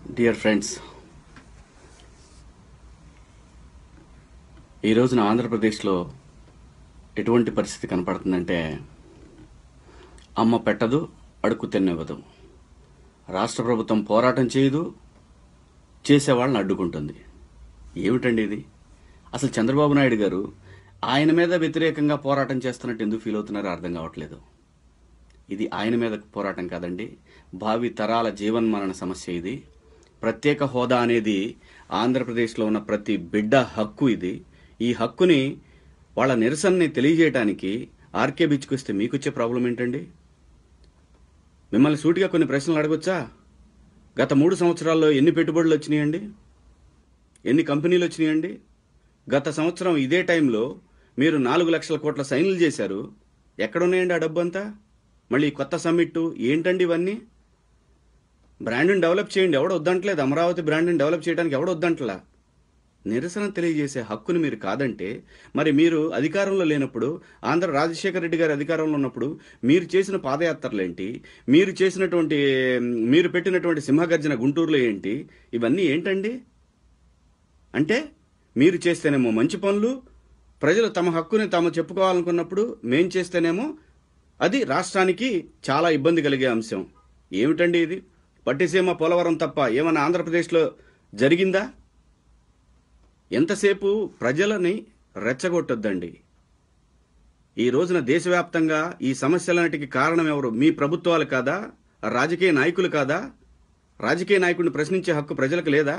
dear friends ఈ రోజున ఆంధ్రప్రదేశ్లో ఎటువంటి పరిస్థితి కనపడుతుందంటే అమ్మ పెట్టదు అడుక్కు తినివ్వదు రాష్ట్ర ప్రభుత్వం పోరాటం చేయదు చేసేవాళ్ళని అడ్డుకుంటుంది ఏమిటండి ఇది అసలు చంద్రబాబు నాయుడు గారు ఆయన మీద వ్యతిరేకంగా పోరాటం చేస్తున్నట్టు ఎందుకు ఫీల్ అవుతున్నారో అర్థం కావట్లేదు ఇది ఆయన మీద పోరాటం కాదండి భావి తరాల జీవన్మరణ సమస్య ఇది ప్రత్యేక హోదా అనేది ఆంధ్రప్రదేశ్లో ఉన్న ప్రతి బిడ్డ హక్కు ఇది ఈ హక్కుని వాళ్ళ నిరసనని తెలియజేయడానికి ఆర్కే బీచ్కి వస్తే మీకు వచ్చే ప్రాబ్లం ఏంటండి మిమ్మల్ని సూటిగా కొన్ని ప్రశ్నలు అడగొచ్చా గత మూడు సంవత్సరాల్లో ఎన్ని పెట్టుబడులు వచ్చినాయండి ఎన్ని కంపెనీలు వచ్చినాయండి గత సంవత్సరం ఇదే టైంలో మీరు నాలుగు లక్షల కోట్ల సైన్లు చేశారు ఎక్కడున్నాయండి ఆ డబ్బు అంతా మళ్ళీ కొత్త సమ్మిట్ ఏంటండి ఇవన్నీ బ్రాండ్ని డెవలప్ చేయండి ఎవడు వద్దంటలేదు అమరావతి బ్రాండ్ని డెవలప్ చేయడానికి ఎవడు వద్దంటలా నిరసన తెలియజేసే హక్కుని మీరు కాదంటే మరి మీరు అధికారంలో లేనప్పుడు ఆంధ్ర రాజశేఖర రెడ్డి గారి అధికారంలో ఉన్నప్పుడు మీరు చేసిన పాదయాత్రలేంటి మీరు చేసినటువంటి మీరు పెట్టినటువంటి సింహగర్జన గుంటూరులో ఏంటి ఇవన్నీ ఏంటండి అంటే మీరు చేస్తేనేమో మంచి పనులు ప్రజలు తమ హక్కుని తాము చెప్పుకోవాలనుకున్నప్పుడు మేం చేస్తేనేమో అది రాష్ట్రానికి చాలా ఇబ్బంది కలిగే అంశం ఏమిటండి ఇది పట్టిసీమ పోలవరం తప్ప ఏమన్నా ఆంధ్రప్రదేశ్లో జరిగిందా ఎంతసేపు ప్రజలని రెచ్చగొట్టొద్దండి ఈ రోజున దేశవ్యాప్తంగా ఈ సమస్యలన్నిటికీ కారణం ఎవరు మీ ప్రభుత్వాలు కాదా రాజకీయ నాయకులు కాదా రాజకీయ నాయకుడిని ప్రశ్నించే హక్కు ప్రజలకు లేదా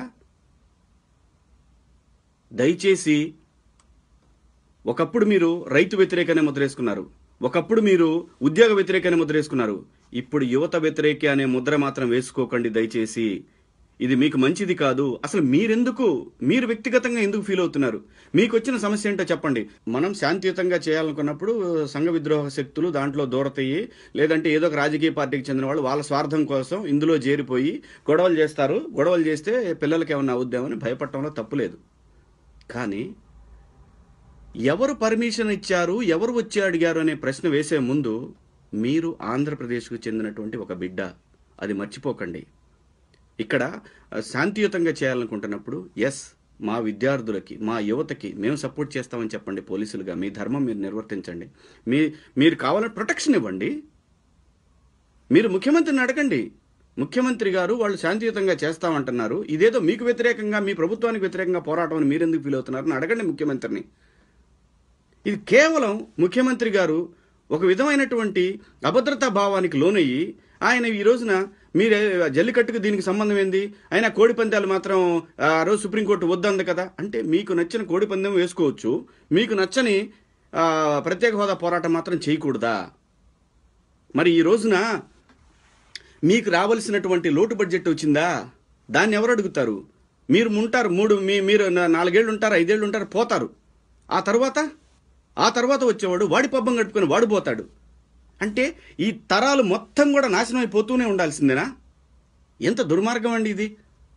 దయచేసి ఒకప్పుడు మీరు రైతు వ్యతిరేకనే ముద్రేసుకున్నారు ఒకప్పుడు మీరు ఉద్యోగ వ్యతిరేకనే ముద్రేసుకున్నారు ఇప్పుడు యువత వ్యతిరేకి అనే ముద్ర మాత్రం వేసుకోకండి దయచేసి ఇది మీకు మంచిది కాదు అసలు మీరెందుకు మీరు వ్యక్తిగతంగా ఎందుకు ఫీల్ అవుతున్నారు మీకు వచ్చిన సమస్య ఏంటో చెప్పండి మనం శాంతియుతంగా చేయాలనుకున్నప్పుడు సంఘ విద్రోహ శక్తులు దాంట్లో దూరతయ్యి లేదంటే ఏదో ఒక రాజకీయ పార్టీకి చెందిన వాళ్ళు వాళ్ళ స్వార్థం కోసం ఇందులో చేరిపోయి గొడవలు చేస్తారు గొడవలు చేస్తే పిల్లలకి ఏమన్నా అవుద్దామని భయపడటంలో తప్పులేదు కానీ ఎవరు పర్మిషన్ ఇచ్చారు ఎవరు వచ్చి అడిగారు అనే ప్రశ్న వేసే ముందు మీరు ఆంధ్రప్రదేశ్కు చెందినటువంటి ఒక బిడ్డ అది మర్చిపోకండి ఇక్కడ ఆ, శాంతియుతంగా చేయాలనుకుంటున్నప్పుడు ఎస్ మా విద్యార్థులకి మా యువతకి మేము సపోర్ట్ చేస్తామని చెప్పండి పోలీసులుగా మీ ధర్మం మీరు నిర్వర్తించండి మీ మీరు కావాలని ప్రొటెక్షన్ ఇవ్వండి మీరు ముఖ్యమంత్రిని అడగండి ముఖ్యమంత్రి గారు వాళ్ళు శాంతియుతంగా చేస్తామంటున్నారు ఇదేదో మీకు వ్యతిరేకంగా మీ ప్రభుత్వానికి వ్యతిరేకంగా పోరాటం అని మీరెందుకు ఫీల్ అవుతున్నారని అడగండి ముఖ్యమంత్రిని ఇది కేవలం ముఖ్యమంత్రి గారు ఒక విధమైనటువంటి అభద్రతా భావానికి లోనయ్యి ఆయన ఈ రోజున మీరే జల్లికట్టుకు దీనికి సంబంధం ఏంది అయినా కోడి పందాలు మాత్రం ఆ రోజు సుప్రీంకోర్టు వద్దంది కదా అంటే మీకు నచ్చిన కోడి పందెం వేసుకోవచ్చు మీకు నచ్చని ఆ, ప్రత్యేక హోదా పోరాటం మాత్రం చేయకూడదా మరి ఈ రోజున మీకు రావలసినటువంటి లోటు బడ్జెట్ వచ్చిందా దాన్ని ఎవరు అడుగుతారు మీరు ఉంటారు మూడు మీ మీరు నా- నాలుగేళ్లు ఉంటారు ఐదేళ్లు ఉంటారు పోతారు ఆ తర్వాత ఆ తర్వాత వచ్చేవాడు వాడి పబ్బం కట్టుకుని వాడు పోతాడు అంటే ఈ తరాలు మొత్తం కూడా నాశనం అయిపోతూనే ఉండాల్సిందేనా ఎంత దుర్మార్గం అండి ఇది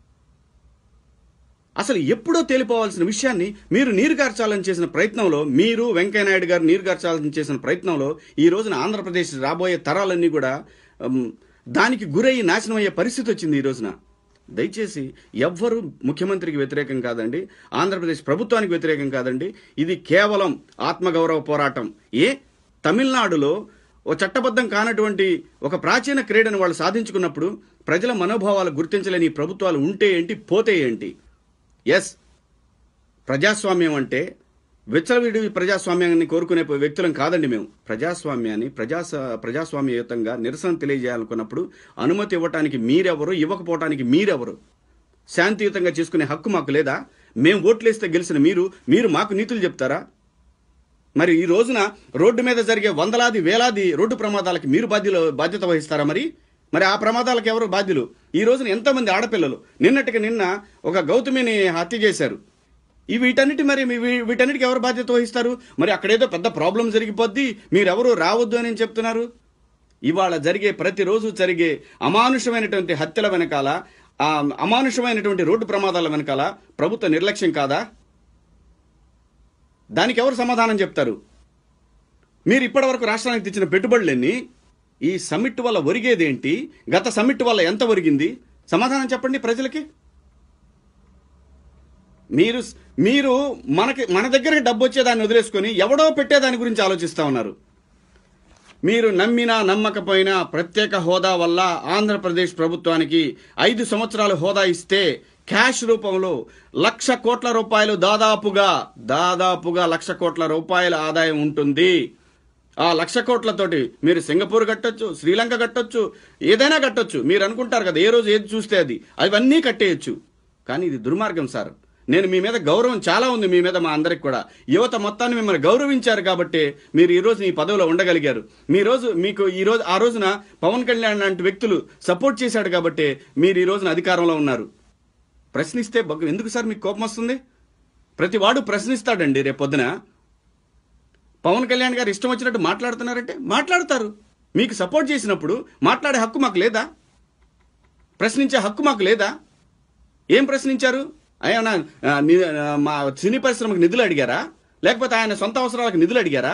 అసలు ఎప్పుడో తేలిపోవాల్సిన విషయాన్ని మీరు నీరు కార్చాలని చేసిన ప్రయత్నంలో మీరు వెంకయ్యనాయుడు గారు నీరు కార్చాలని చేసిన ప్రయత్నంలో ఈ రోజున ఆంధ్రప్రదేశ్ రాబోయే తరాలన్నీ కూడా ఉమ్, దానికి గురయ్యి నాశనం అయ్యే పరిస్థితి వచ్చింది ఈ రోజున దయచేసి ఎవ్వరు ముఖ్యమంత్రికి వ్యతిరేకం కాదండి ఆంధ్రప్రదేశ్ ప్రభుత్వానికి వ్యతిరేకం కాదండి ఇది కేవలం ఆత్మగౌరవ పోరాటం ఏ తమిళనాడులో ఓ చట్టబద్ధం కానటువంటి ఒక ప్రాచీన క్రీడను వాళ్ళు సాధించుకున్నప్పుడు ప్రజల మనోభావాలు గుర్తించలేని ఈ ప్రభుత్వాలు ఉంటే ఏంటి పోతే ఏంటి ఎస్ ప్రజాస్వామ్యం అంటే విచ్చలవిడి ప్రజాస్వామ్యాన్ని కోరుకునే వ్యక్తులం కాదండి మేము ప్రజాస్వామ్యాన్ని ప్రజా ప్రజాస్వామ్యయుతంగా నిరసన తెలియజేయాలనుకున్నప్పుడు అనుమతి ఇవ్వటానికి మీరెవరు ఇవ్వకపోవటానికి మీరెవరు శాంతియుతంగా చేసుకునే హక్కు మాకు లేదా మేము ఓట్లేస్తే గెలిచిన మీరు మీరు మాకు నీతులు చెప్తారా మరి ఈ రోజున రోడ్డు మీద జరిగే వందలాది వేలాది రోడ్డు ప్రమాదాలకి మీరు బాధ్యులు బాధ్యత వహిస్తారా మరి మరి ఆ ప్రమాదాలకు ఎవరు బాధ్యులు ఈ రోజున ఎంతమంది ఆడపిల్లలు నిన్నటికి నిన్న ఒక గౌతమిని హత్య చేశారు ఈ వీటన్నిటి మరి మీ వీ- వీటన్నిటికి ఎవరు బాధ్యత వహిస్తారు మరి అక్కడేదో పెద్ద ప్రాబ్లం జరిగిపోద్ది మీరెవరు రావద్దు అని చెప్తున్నారు ఇవాళ జరిగే ప్రతిరోజు జరిగే అమానుషమైనటువంటి హత్యల వెనకాల ఆ అమానుషమైనటువంటి రోడ్డు ప్రమాదాల వెనకాల ప్రభుత్వ నిర్లక్ష్యం కాదా దానికి ఎవరు సమాధానం చెప్తారు మీరు ఇప్పటివరకు రాష్ట్రానికి తెచ్చిన పెట్టుబడులన్నీ ఈ సమ్మిట్ వల్ల ఒరిగేదేంటి గత సమ్మిట్ వల్ల ఎంత ఒరిగింది సమాధానం చెప్పండి ప్రజలకి మీరు మీరు మనకి మన దగ్గరికి డబ్బు వచ్చేదాన్ని వదిలేసుకొని ఎవడో పెట్టేదాని గురించి ఆలోచిస్తా ఉన్నారు మీరు నమ్మినా నమ్మకపోయినా ప్రత్యేక హోదా వల్ల ఆంధ్రప్రదేశ్ ప్రభుత్వానికి ఐదు సంవత్సరాలు హోదా ఇస్తే క్యాష్ రూపంలో లక్ష కోట్ల రూపాయలు దాదాపుగా దాదాపుగా లక్ష కోట్ల రూపాయల ఆదాయం ఉంటుంది ఆ లక్ష కోట్లతోటి మీరు సింగపూర్ కట్టొచ్చు శ్రీలంక కట్టొచ్చు ఏదైనా కట్టొచ్చు మీరు అనుకుంటారు కదా ఏ రోజు ఏది చూస్తే అది అవన్నీ కట్టేయచ్చు కానీ ఇది దుర్మార్గం సార్ నేను మీ మీద గౌరవం చాలా ఉంది మీ మీద మా అందరికి కూడా యువత మొత్తాన్ని మిమ్మల్ని గౌరవించారు కాబట్టి మీరు ఈ రోజు ఈ పదవిలో ఉండగలిగారు మీ రోజు మీకు ఈ రోజు ఆ రోజున పవన్ కళ్యాణ్ లాంటి వ్యక్తులు సపోర్ట్ చేశాడు కాబట్టి మీరు ఈ రోజున అధికారంలో ఉన్నారు ప్రశ్నిస్తే బగ్గు- ఎందుకు సార్ మీకు కోపం వస్తుంది ప్రతి వాడు ప్రశ్నిస్తాడండి రేపు పొద్దున పవన్ కళ్యాణ్ గారు ఇష్టం వచ్చినట్టు మాట్లాడుతున్నారంటే మాట్లాడతారు మీకు సపోర్ట్ చేసినప్పుడు మాట్లాడే హక్కు మాకు లేదా ప్రశ్నించే హక్కు మాకు లేదా ఏం ప్రశ్నించారు ఆయన ఆ, ని- ఆ, మా సినీ పరిశ్రమకు నిధులు అడిగారా లేకపోతే ఆయన సొంత అవసరాలకు నిధులు అడిగారా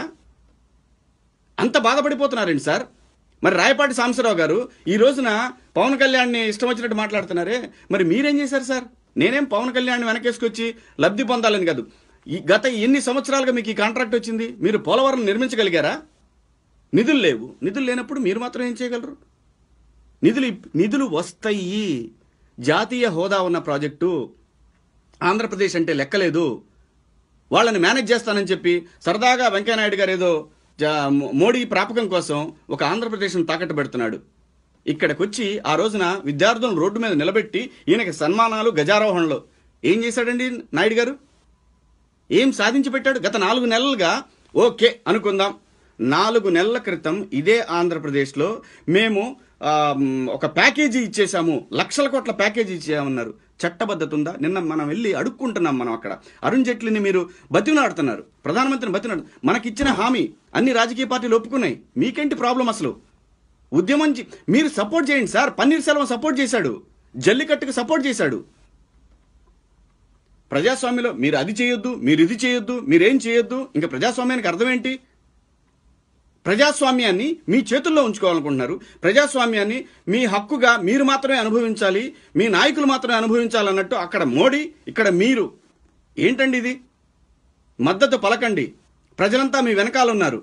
అంత బాధపడిపోతున్నారండి సార్ మరి రాయపాటి సాంబశివరావు గారు ఈ రోజున పవన్ కళ్యాణ్ని ఇష్టం వచ్చినట్టు మాట్లాడుతున్నారే మరి మీరేం చేశారు సార్ నేనేం పవన్ కళ్యాణ్ వెనకేసుకొచ్చి లబ్ధి పొందాలని కాదు ఈ గత ఎన్ని సంవత్సరాలుగా మీకు ఈ కాంట్రాక్ట్ వచ్చింది మీరు పోలవరం నిర్మించగలిగారా నిధులు లేవు నిధులు లేనప్పుడు మీరు మాత్రం ఏం చేయగలరు నిధులు ఇప్- నిధులు వస్తాయి జాతీయ హోదా ఉన్న ప్రాజెక్టు ఆంధ్రప్రదేశ్ అంటే లెక్కలేదు వాళ్ళని మేనేజ్ చేస్తానని చెప్పి సరదాగా వెంకయ్యనాయుడు గారు ఏదో జా- మో- మోడీ ప్రాపకం కోసం ఒక ఆంధ్రప్రదేశ్ను తాకట్టు పెడుతున్నాడు ఇక్కడికి వచ్చి ఆ రోజున విద్యార్థులను రోడ్డు మీద నిలబెట్టి ఈయనకి సన్మానాలు గజారోహణలు ఏం చేశాడండి నాయుడు గారు ఏం సాధించి పెట్టాడు గత నాలుగు నెలలుగా ఓకే అనుకుందాం నాలుగు నెలల క్రితం ఇదే ఆంధ్రప్రదేశ్లో మేము ఆ, మ్, ఒక ప్యాకేజీ ఇచ్చేసాము లక్షల కోట్ల ప్యాకేజీ ఇచ్చామన్నారు చట్టబద్ధత ఉందా నిన్న మనం వెళ్ళి అడుక్కుంటున్నాం మనం అక్కడ అరుణ్ జైట్లీని మీరు బతిమలాడుతున్నారు ప్రధానమంత్రిని బతిమలాడు మనకిచ్చిన హామీ అన్ని రాజకీయ పార్టీలు ఒప్పుకున్నాయి మీకేంటి ప్రాబ్లం అసలు ఉద్యమం చే- మీరు సపోర్ట్ చేయండి సార్ పన్నీర్ సెల్వం సపోర్ట్ చేశాడు జల్లికట్టుకు సపోర్ట్ చేశాడు ప్రజాస్వామ్యంలో మీరు అది చేయొద్దు మీరు ఇది చేయొద్దు మీరేం చేయొద్దు ఇంకా ప్రజాస్వామ్యానికి అర్థం ఏంటి ప్రజాస్వామ్యాన్ని మీ చేతుల్లో ఉంచుకోవాలనుకుంటున్నారు ప్రజాస్వామ్యాన్ని మీ హక్కుగా మీరు మాత్రమే అనుభవించాలి మీ నాయకులు మాత్రమే అనుభవించాలన్నట్టు అక్కడ మోడీ ఇక్కడ మీరు ఏంటండి ఇది మద్దతు పలకండి ప్రజలంతా మీ వెనకాలన్నారు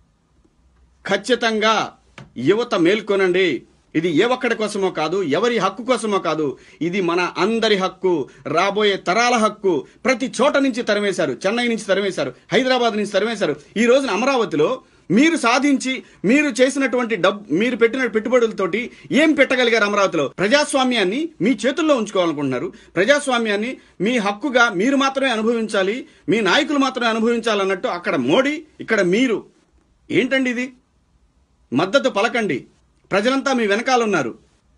ఖచ్చితంగా యువత మేల్కొనండి ఇది ఏ ఒక్కడి కోసమో కాదు ఎవరి హక్కు కోసమో కాదు ఇది మన అందరి హక్కు రాబోయే తరాల హక్కు ప్రతి చోట నుంచి తరిమేశారు చెన్నై నుంచి తరిమేశారు హైదరాబాద్ నుంచి తరిమేశారు ఈ రోజున అమరావతిలో మీరు సాధించి మీరు చేసినటువంటి డబ్బు మీరు పెట్టిన పెట్టుబడులతోటి ఏం పెట్టగలిగారు అమరావతిలో ప్రజాస్వామ్యాన్ని మీ చేతుల్లో ఉంచుకోవాలనుకుంటున్నారు ప్రజాస్వామ్యాన్ని మీ హక్కుగా మీరు మాత్రమే అనుభవించాలి మీ నాయకులు మాత్రమే అనుభవించాలన్నట్టు అక్కడ మోడీ ఇక్కడ మీరు ఏంటండి ఇది మద్దతు పలకండి ప్రజలంతా మీ వెనకాలన్నారు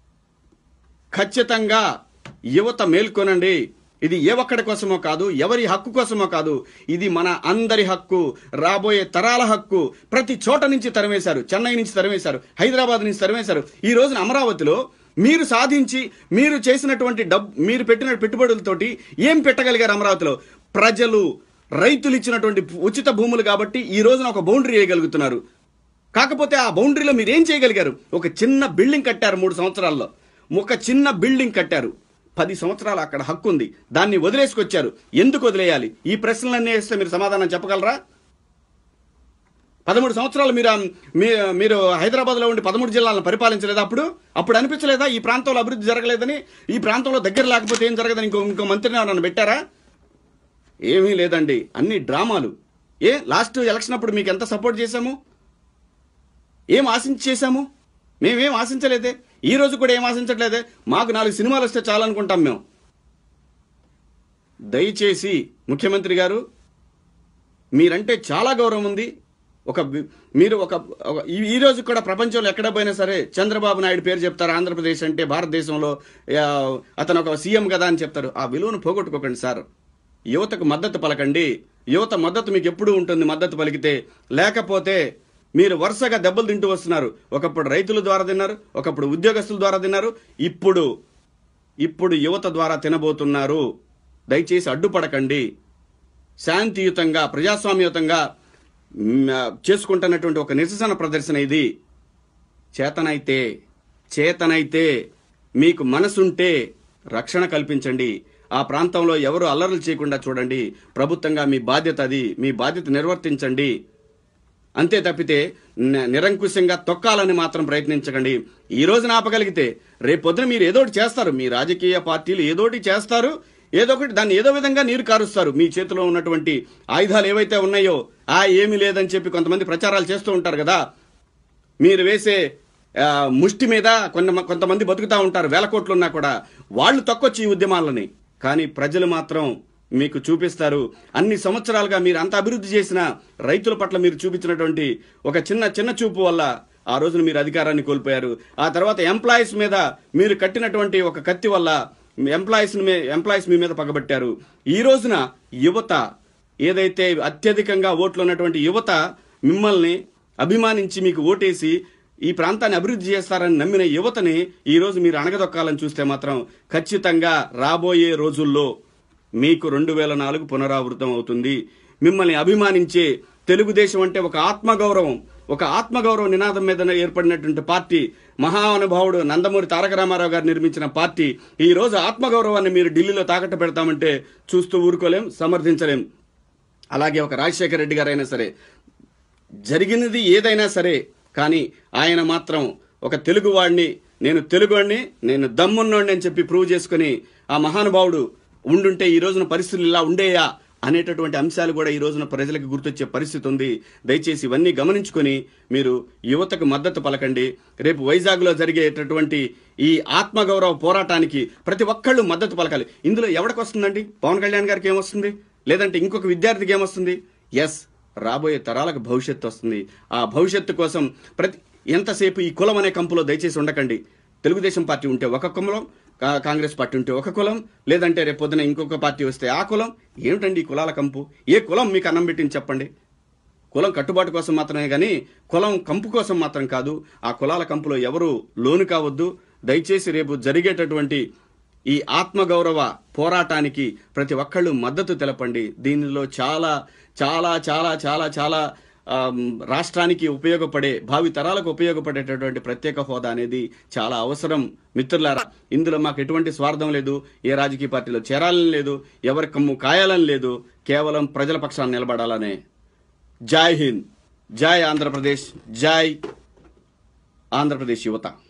ఖచ్చితంగా యువత మేల్కొనండి ఇది ఏ ఒక్కడి కోసమో కాదు ఎవరి హక్కు కోసమో కాదు ఇది మన అందరి హక్కు రాబోయే తరాల హక్కు ప్రతి చోట నుంచి తరిమేశారు చెన్నై నుంచి తరిమేశారు హైదరాబాద్ నుంచి తరిమేశారు ఈ రోజున అమరావతిలో మీరు సాధించి మీరు చేసినటువంటి డబ్బు మీరు పెట్టిన పెట్టుబడులతోటి ఏం పెట్టగలిగారు అమరావతిలో ప్రజలు రైతులు ఇచ్చినటువంటి ఉచిత భూములు కాబట్టి ఈ రోజున ఒక బౌండరీ వేయగలుగుతున్నారు కాకపోతే ఆ బౌండరీలో మీరు ఏం చేయగలిగారు ఒక చిన్న బిల్డింగ్ కట్టారు మూడు సంవత్సరాల్లో ఒక చిన్న బిల్డింగ్ కట్టారు పది సంవత్సరాలు అక్కడ హక్కు ఉంది దాన్ని వదిలేసుకొచ్చారు ఎందుకు వదిలేయాలి ఈ ప్రశ్నలన్నీ వేస్తే మీరు సమాధానం చెప్పగలరా పదమూడు సంవత్సరాలు మీరు ఆ- మీ- మీరు హైదరాబాద్లో ఉండి పదమూడు జిల్లాలను పరిపాలించలేదా అప్పుడు అప్పుడు అనిపించలేదా ఈ ప్రాంతంలో అభివృద్ధి జరగలేదని ఈ ప్రాంతంలో దగ్గర లేకపోతే ఏం జరగదని ఇంకో ఇంకో మంత్రిని ఎవరన్నా పెట్టారా ఏమీ లేదండి అన్ని డ్రామాలు ఏ లాస్ట్ ఎలక్షన్ అప్పుడు మీకు ఎంత సపోర్ట్ చేశాము ఏం ఆశించి చేశాము మేమేం ఆశించలేదే ఈ రోజు కూడా ఏం ఆశించట్లేదే మాకు నాలుగు సినిమాలు వస్తే చాలనుకుంటాం మేము దయచేసి ముఖ్యమంత్రి గారు మీరంటే చాలా గౌరవం ఉంది ఒక వి- మీరు ఒక ఒక- ఈ- ఈ రోజు కూడా ప్రపంచంలో ఎక్కడ పోయినా సరే చంద్రబాబు నాయుడు పేరు చెప్తారు ఆంధ్రప్రదేశ్ అంటే భారతదేశంలో ఆ, అతను ఒక సీఎం కదా అని చెప్తారు ఆ విలువను పోగొట్టుకోకండి సార్ యువతకు మద్దతు పలకండి యువత మద్దతు మీకు ఎప్పుడు ఉంటుంది మద్దతు పలికితే లేకపోతే మీరు వరుసగా దెబ్బలు తింటూ వస్తున్నారు ఒకప్పుడు రైతుల ద్వారా తిన్నారు ఒకప్పుడు ఉద్యోగస్తుల ద్వారా తిన్నారు ఇప్పుడు ఇప్పుడు యువత ద్వారా తినబోతున్నారు దయచేసి అడ్డుపడకండి శాంతియుతంగా ప్రజాస్వామ్యయుతంగా మ్, ఆ, చేసుకుంటున్నటువంటి ఒక నిరసన ప్రదర్శన ఇది చేతనైతే చేతనైతే మీకు మనసుంటే రక్షణ కల్పించండి ఆ ప్రాంతంలో ఎవరు అల్లర్లు చేయకుండా చూడండి ప్రభుత్వంగా మీ బాధ్యత అది మీ బాధ్యత నిర్వర్తించండి అంతే తప్పితే న- నిరంకుశంగా తొక్కాలని మాత్రం ప్రయత్నించకండి ఈ రోజున ఆపగలిగితే రేపొద్దున మీరు ఏదో ఒకటి చేస్తారు మీ రాజకీయ పార్టీలు ఏదో ఒకటి చేస్తారు ఏదో ఒకటి దాన్ని ఏదో విధంగా నీరు కారుస్తారు మీ చేతిలో ఉన్నటువంటి ఆయుధాలు ఏవైతే ఉన్నాయో ఆ ఏమీ లేదని చెప్పి కొంతమంది ప్రచారాలు చేస్తూ ఉంటారు కదా మీరు వేసే ఆ, ముష్టి మీద కొంత కొంతమంది బతుకుతా ఉంటారు వేల కోట్లు ఉన్నా కూడా వాళ్ళు తొక్కొచ్చి ఈ ఉద్యమాలని కానీ ప్రజలు మాత్రం మీకు చూపిస్తారు అన్ని సంవత్సరాలుగా మీరు అంత అభివృద్ధి చేసిన రైతుల పట్ల మీరు చూపించినటువంటి ఒక చిన్న చిన్న చూపు వల్ల ఆ రోజున మీరు అధికారాన్ని కోల్పోయారు ఆ తర్వాత ఎంప్లాయీస్ మీద మీరు కట్టినటువంటి ఒక కత్తి వల్ల ఎంప్లాయీస్ ఎంప్లాయీస్ మీ మీద పగబట్టారు ఈ రోజున యువత ఏదైతే అత్యధికంగా ఓట్లు ఉన్నటువంటి యువత మిమ్మల్ని అభిమానించి మీకు ఓటేసి ఈ ప్రాంతాన్ని అభివృద్ధి చేస్తారని నమ్మిన యువతని ఈ రోజు మీరు అణగదొక్కాలని చూస్తే మాత్రం ఖచ్చితంగా రాబోయే రోజుల్లో మీకు రెండు వేల నాలుగు పునరావృతం అవుతుంది మిమ్మల్ని అభిమానించే తెలుగుదేశం అంటే ఒక ఆత్మగౌరవం ఒక ఆత్మగౌరవ నినాదం మీద ఏర్పడినటువంటి పార్టీ మహానుభావుడు నందమూరి తారక రామారావు గారు నిర్మించిన పార్టీ ఈ రోజు ఆత్మగౌరవాన్ని మీరు ఢిల్లీలో తాకట్టు పెడతామంటే చూస్తూ ఊరుకోలేం సమర్థించలేం అలాగే ఒక రాజశేఖర రెడ్డి గారైనా సరే జరిగినది ఏదైనా సరే కానీ ఆయన మాత్రం ఒక తెలుగువాడిని నేను తెలుగువాడిని నేను దమ్మున్నోడిని అని చెప్పి ప్రూవ్ చేసుకుని ఆ మహానుభావుడు ఉండుంటే ఈ రోజున పరిస్థితులు ఇలా ఉండేయా అనేటటువంటి అంశాలు కూడా ఈ రోజున ప్రజలకు గుర్తొచ్చే పరిస్థితి ఉంది దయచేసి ఇవన్నీ గమనించుకొని మీరు యువతకు మద్దతు పలకండి రేపు వైజాగ్లో జరిగేటటువంటి ఈ ఆత్మగౌరవ పోరాటానికి ప్రతి ఒక్కళ్ళు మద్దతు పలకాలి ఇందులో ఎవరికి వస్తుందండి పవన్ కళ్యాణ్ గారికి ఏమొస్తుంది లేదంటే ఇంకొక విద్యార్థికి ఏమొస్తుంది ఎస్ రాబోయే తరాలకు భవిష్యత్తు వస్తుంది ఆ భవిష్యత్తు కోసం ప్రతి ఎంతసేపు ఈ కులం అనే కంపులో దయచేసి ఉండకండి తెలుగుదేశం పార్టీ ఉంటే ఒక కులం కా- కాంగ్రెస్ పార్టీ ఉంటే ఒక కులం లేదంటే రేపు పొద్దున ఇంకొక పార్టీ వస్తే ఆ కులం ఏమిటండి ఈ కులాల కంపు ఏ కులం మీకు అన్నం పెట్టింది చెప్పండి కులం కట్టుబాటు కోసం మాత్రమే కానీ కులం కంపు కోసం మాత్రం కాదు ఆ కులాల కంపులో ఎవరు లోను కావద్దు దయచేసి రేపు జరిగేటటువంటి ఈ ఆత్మగౌరవ పోరాటానికి ప్రతి ఒక్కళ్ళు మద్దతు తెలపండి దీనిలో చాలా చాలా చాలా చాలా చాలా ఆమ్, రాష్ట్రానికి ఉపయోగపడే భావి తరాలకు ఉపయోగపడేటటువంటి ప్రత్యేక హోదా అనేది చాలా అవసరం మిత్రులారా ఇందులో మాకు ఎటువంటి స్వార్థం లేదు ఏ రాజకీయ పార్టీలో చేరాలని లేదు ఎవరి కమ్ము కాయాలని లేదు కేవలం ప్రజల పక్షాన్ని నిలబడాలనే జై హింద్ జై ఆంధ్రప్రదేశ్ జై ఆంధ్రప్రదేశ్ యువత